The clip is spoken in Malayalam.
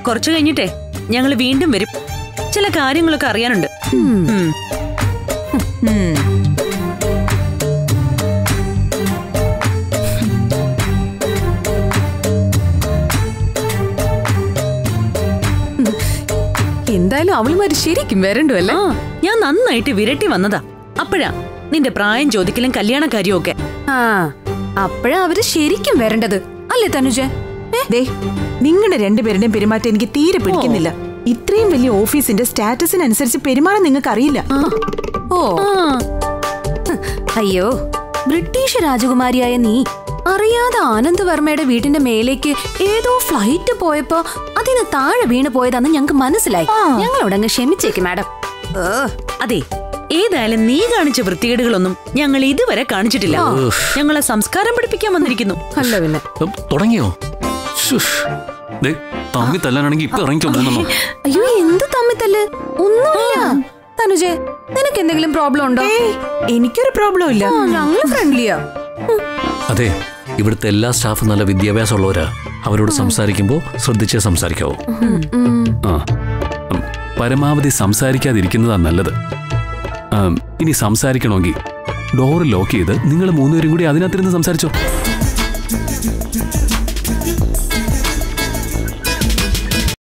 കുറച്ചു കഴിഞ്ഞിട്ടേ ഞങ്ങൾ വീണ്ടും വരും ചില കാര്യങ്ങളൊക്കെ അറിയാനുണ്ട് ഉം. എന്തായാലും അവളുമാര് ശരിക്കും വരണ്ടു അല്ലേ ആ ഞാൻ നന്നായിട്ട് വിരട്ടി വന്നതാ അപ്പോഴാ നിന്റെ പ്രായം ചോദിക്കലും കല്യാണക്കാരിയും ഒക്കെ ആ അപ്പഴാ അവര് ശരിക്കും വരേണ്ടത് അല്ലേ തനുജ ദേ നിങ്ങളുടെ രണ്ടുപേരുടെയും പെരുമാറ്റം എനിക്ക് തീരെ പിടിക്കുന്നില്ല ഇത്രയും വലിയ ഓഫീസിന്റെ സ്റ്റാറ്റസിനനുസരിച്ച് പെരുമാറാൻ നിങ്ങൾക്ക് അറിയില്ല ഓ അയ്യോ ബ്രിട്ടീഷ് രാജകുമാരിയായ നീ അറിയാതെ ആനന്ദ് വർമ്മയുടെ വീടിന്റെ മേലേക്ക് ഏതോ ഫ്ലൈറ്റ് പോയപ്പോ അതിന് താഴെ വീണ് പോയതാന്ന് ഞങ്ങൾക്ക് മനസ്സിലായി ഞങ്ങളോടങ്ങ് ക്ഷമിച്ചേക്ക് മാഡം ഏ, അതെ ഏതായാലും നീ കാണിച്ച വൃത്തികേടുകളൊന്നും ഞങ്ങൾ ഇതുവരെ കാണിച്ചിട്ടില്ല ഞങ്ങളെ സംസ്കാരം പഠിപ്പിക്കാൻ വന്നിരിക്കുന്നു അല്ല പിന്നെ ഉം, തുടങ്ങിയോ ശ്ശുഷ്. ദേ, തമ്മി തല്ലാനാണെങ്കിൽ ഇപ്പൊ ഇറങ്ങിക്കോ മൂന്നെണ്ണം അയ്യോ എന്ത് തമ്മിത്തല്ല് ഒന്നുമില്ല തനുജെ നിനക്ക് എന്തെങ്കിലും പ്രോബ്ലം ഉണ്ടോ ഏയ് എനിക്കൊരു പ്രോബ്ലം ഇല്ല ആ, ഞങ്ങള് ഫ്രണ്ട്ലിയാ അതെ ഇവിടുത്തെ എല്ലാ സ്റ്റാഫും നല്ല വിദ്യാഭ്യാസമുള്ളവരാ അവരോട് സംസാരിക്കുമ്പോൾ ശ്രദ്ധിച്ചേ സംസാരിക്കാവൂ ആ ഉം, പരമാവധി സംസാരിക്കാതിരിക്കുന്നതാ നല്ലത് ആം, ഇനി സംസാരിക്കണമെങ്കിൽ ഡോറ് ലോക്ക് ചെയ്ത് നിങ്ങൾ മൂന്നുപേരും കൂടി അതിനകത്തിരുന്ന് സംസാരിച്ചോ